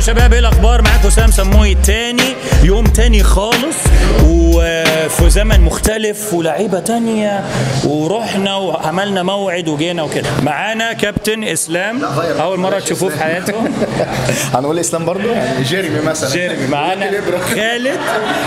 شباب ايه الاخبار معاكم سام سموي تاني يوم تاني خالص وفي زمن مختلف ولاعيبه تانية ورحنا وعملنا موعد وجينا وكده معانا كابتن اسلام اول مره تشوفوه في حياته هنقول اسلام برضو يعني جيريمي مثلا جيرمي معانا خالد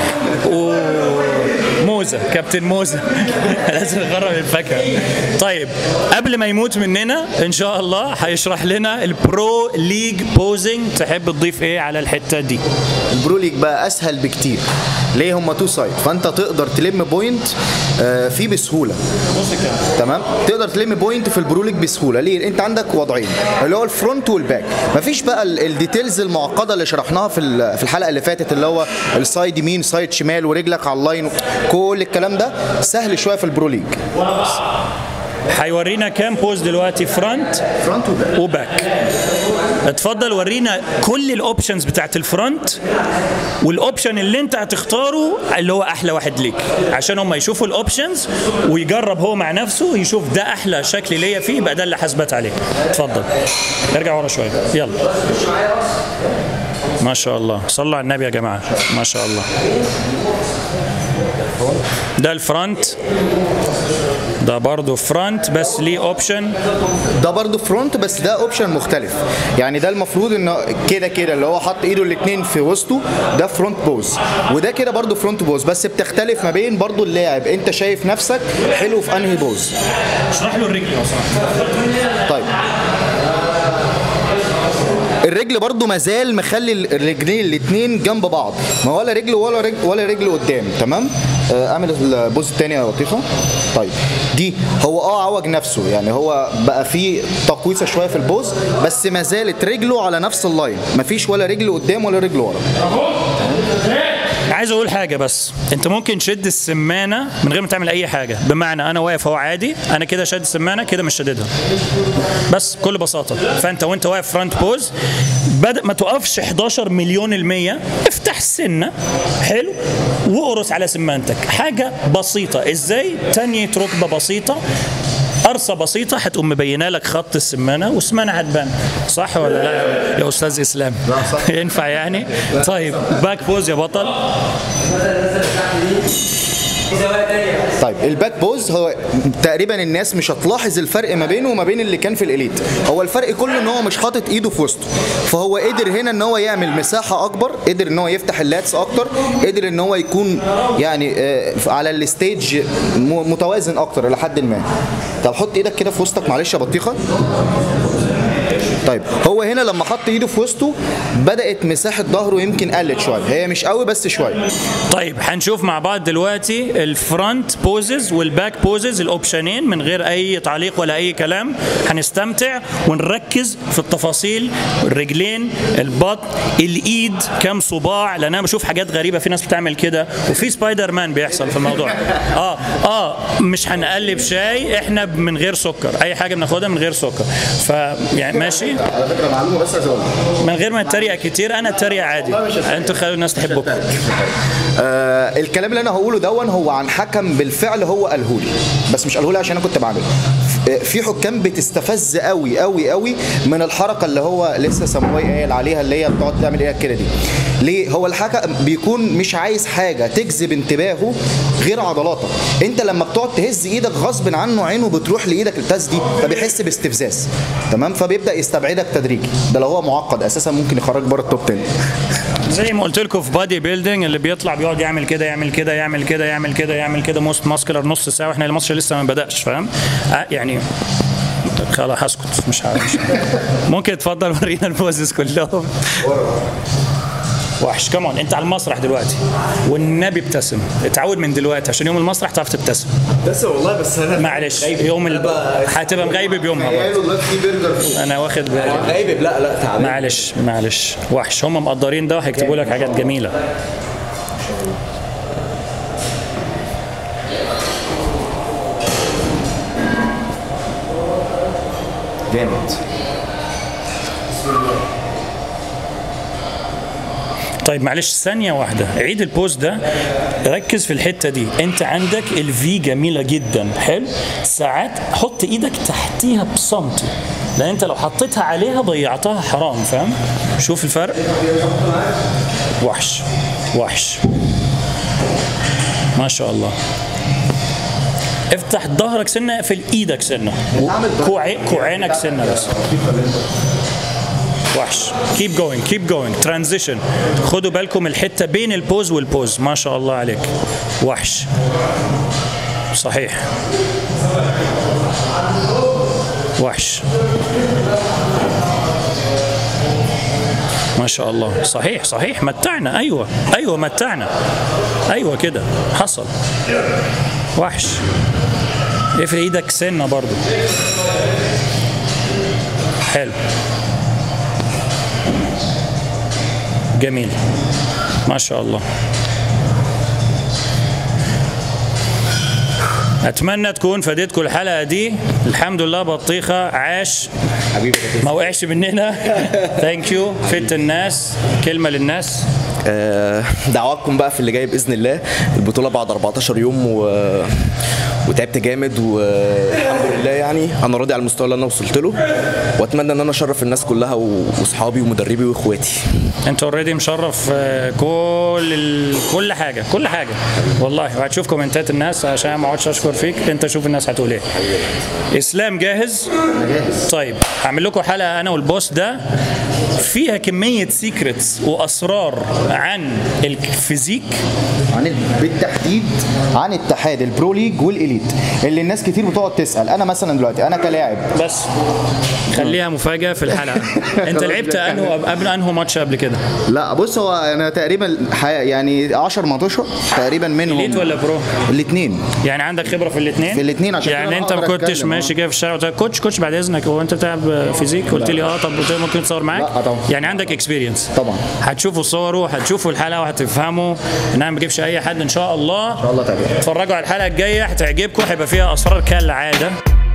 وموزة كابتن موزة لازم نغرب الفاكهة طيب قبل ما يموت مننا ان شاء الله هيشرح لنا البرو ليج بوزنج تحب تضيف ايه على الحتة دي البرو ليج بقى اسهل بكتير ليه هما تو سايد فانت تقدر تلم بوينت آه، فيه بسهوله تمام تقدر تلم بوينت في البرو ليج بسهوله ليه انت عندك وضعين اللي هو الفرونت والباك مفيش بقى ال- الديتيلز المعقده اللي شرحناها في ال- في الحلقه اللي فاتت اللي هو السايد يمين سايد شمال ورجلك على اللاين كل الكلام ده سهل شويه في البرو ليج هيورينا كام بوز دلوقتي فرونت فرونت وباك وباك اتفضل ورينا كل الاوبشنز بتاعت الفرونت والاوبشن اللي انت هتختاره اللي هو احلى واحد ليك عشان هم يشوفوا الاوبشنز ويجرب هو مع نفسه يشوف ده احلى شكل ليا فيه يبقى ده اللي حاسبت عليه اتفضل ارجع ورا شويه يلا ما شاء الله صلوا على النبي يا جماعه ما شاء الله ده الفرونت ده برضه فرونت بس ليه اوبشن ده برضو فرونت بس ده اوبشن مختلف يعني ده المفروض ان كده كده اللي هو حط ايده الاثنين في وسطه ده فرونت بوز وده كده برضو فرونت بوز بس بتختلف ما بين برضو اللاعب انت شايف نفسك حلو في انهي بوز اشرح له الرجل لو سمحت طيب الرجل برضو مازال مخلي الرجلين الاثنين جنب بعض ما ولا رجل ولا رجل ولا رجل قدام تمام آه، اعمل البوز الثاني يا لطيفه طيب دي هو اه عوج نفسه يعني هو بقى فيه تقويسه شويه في البوز بس ما زالت رجله على نفس اللاين مفيش ولا رجل قدام ولا رجل ورا عايز اقول حاجه بس انت ممكن تشد السمانه من غير ما تعمل اي حاجه بمعنى انا واقف اهو عادي انا كده شاد السمانه كده مش شاددها بس بكل بساطه فانت وانت واقف فرونت بوز بدأ ما تقفش 11 مليون المية افتح السنة حلو وقرص على سمانتك حاجة بسيطة ازاي تانية ركبة بسيطة قرصة بسيطة هتقوم مبينة لك خط السمانة والسمانة هتبان صح ولا لا يا أستاذ إسلام صح. ينفع يعني طيب باك بوز يا بطل طيب الباك بوز هو تقريبا الناس مش هتلاحظ الفرق ما بينه وما بين اللي كان في الاليت هو الفرق كله ان هو مش حاطط ايده في وسطه فهو قدر هنا ان هو يعمل مساحه اكبر قدر ان هو يفتح اللاتس اكتر قدر ان هو يكون يعني آه، على الستيج م- متوازن اكتر الى حد ما طب حط ايدك كده في وسطك معلش يا بطيخه طيب هو هنا لما حط ايده في وسطه بدات مساحه ظهره يمكن قلت شويه هي مش قوي بس شويه طيب هنشوف مع بعض دلوقتي الفرونت بوزز والباك بوزز الاوبشنين من غير اي تعليق ولا اي كلام هنستمتع ونركز في التفاصيل الرجلين البطن الايد كام صباع لان انا بشوف حاجات غريبه في ناس بتعمل كده وفي سبايدر مان بيحصل في الموضوع اه اه مش هنقلب شاي احنا من غير سكر اي حاجه بناخدها من غير سكر ف يعني ماشي على فكره معلومه بس عايز اقولها من غير ما نتريق كتير انا اتريق عادي انتوا خلوا الناس تحبكم آه الكلام اللي انا هقوله دون هو عن حكم بالفعل هو قاله لي بس مش قاله لي عشان انا كنت بعمله ف- آه، في حكام بتستفز قوي قوي قوي من الحركه اللي هو لسه سموي قايل عليها اللي هي بتقعد تعمل ايه كده دي ليه هو الحكم بيكون مش عايز حاجه تجذب انتباهه غير عضلاتك انت لما بتقعد تهز ايدك غصب عنه عينه بتروح لايدك التاز دي فبيحس باستفزاز تمام فبيبدا يستبعدك تدريجي ده لو هو معقد اساسا ممكن يخرج بره التوب 10 زي ما قلت لكم في بادي بيلدينج اللي بيطلع بيقعد يعمل كده يعمل كده يعمل كده يعمل كده يعمل كده موست ماسكولار نص ساعه واحنا الماتش لسه ما بداش فاهم آه يعني خلاص هسكت مش عارف ممكن تفضل ورينا البوزز كلهم وحش كمان انت على المسرح دلوقتي والنبي ابتسم اتعود من دلوقتي عشان يوم المسرح تعرف تبتسم بس والله بس انا معلش يوم ال... هتبقى مغيب بيومها برضه. دلوقتي في برجر فوق انا واخد بالي غايب لا لا تعبان معلش معلش وحش هم مقدرين ده وهيكتبوا لك حاجات جميله جامد طيب معلش ثانية واحدة عيد البوز ده ركز في الحتة دي انت عندك الفي جميلة جدا حلو ساعات حط ايدك تحتيها بسنتي لان انت لو حطيتها عليها ضيعتها حرام فاهم شوف الفرق وحش وحش ما شاء الله افتح ظهرك سنه اقفل ايدك سنه كوعي كوعينك سنه بس وحش كيب جوينج كيب جوينج ترانزيشن خدوا بالكم الحته بين البوز والبوز ما شاء الله عليك وحش صحيح وحش ما شاء الله صحيح صحيح متعنا ايوه ايوه متعنا ايوه كده حصل وحش اقفل ايدك سنه برضو حلو جميل ما شاء الله اتمنى تكون فادتكم الحلقه دي الحمد لله بطيخه عاش حبيبي ما وقعش مننا ثانك يو فت الناس كلمه للناس آه، دعواتكم بقى في اللي جاي باذن الله البطوله بعد 14 يوم و... وتعبت جامد والحمد لله يعني انا راضي على المستوى اللي انا وصلت له واتمنى ان انا اشرف الناس كلها واصحابي ومدربي واخواتي انت اوريدي مشرف آه، كل ال... كل حاجه كل حاجه والله وهتشوف كومنتات الناس عشان ما اقعدش اشكر فيك انت شوف الناس هتقول ايه اسلام جاهز طيب هعمل لكم حلقه انا والبوس ده فيها كميه سيكريتس واسرار عن الفيزيك عن ال- بالتحديد عن اتحاد البرو ليج والاليت اللي الناس كتير بتقعد تسال انا مثلا دلوقتي انا كلاعب بس خليها مفاجاه في الحلقه انت لعبت انه قبل انه ماتش قبل كده لا بص هو انا تقريبا ح- يعني 10 ماتشات تقريبا منهم اليت ولا برو الاثنين يعني عندك خبره في الاثنين في الاتنين عشان كده يعني أنا انت ما أقدر كنتش أتكلم، ماشي آه. كده في الشارع قلت لك، كوتش كوتش بعد اذنك هو انت بتلعب فيزيك قلت لي اه طب قلت له ممكن اتصور معاك لا، طبعا. يعني عندك اكسبيرينس طبعا. هتشوفوا صوره هتشوفوا الحلقه وهتفهموا ان انا ما بجيبش اي حد ان شاء الله ان شاء الله تعجبك اتفرجوا على الحلقه الجايه هتعجبكم هيبقى فيها اسرار كالعاده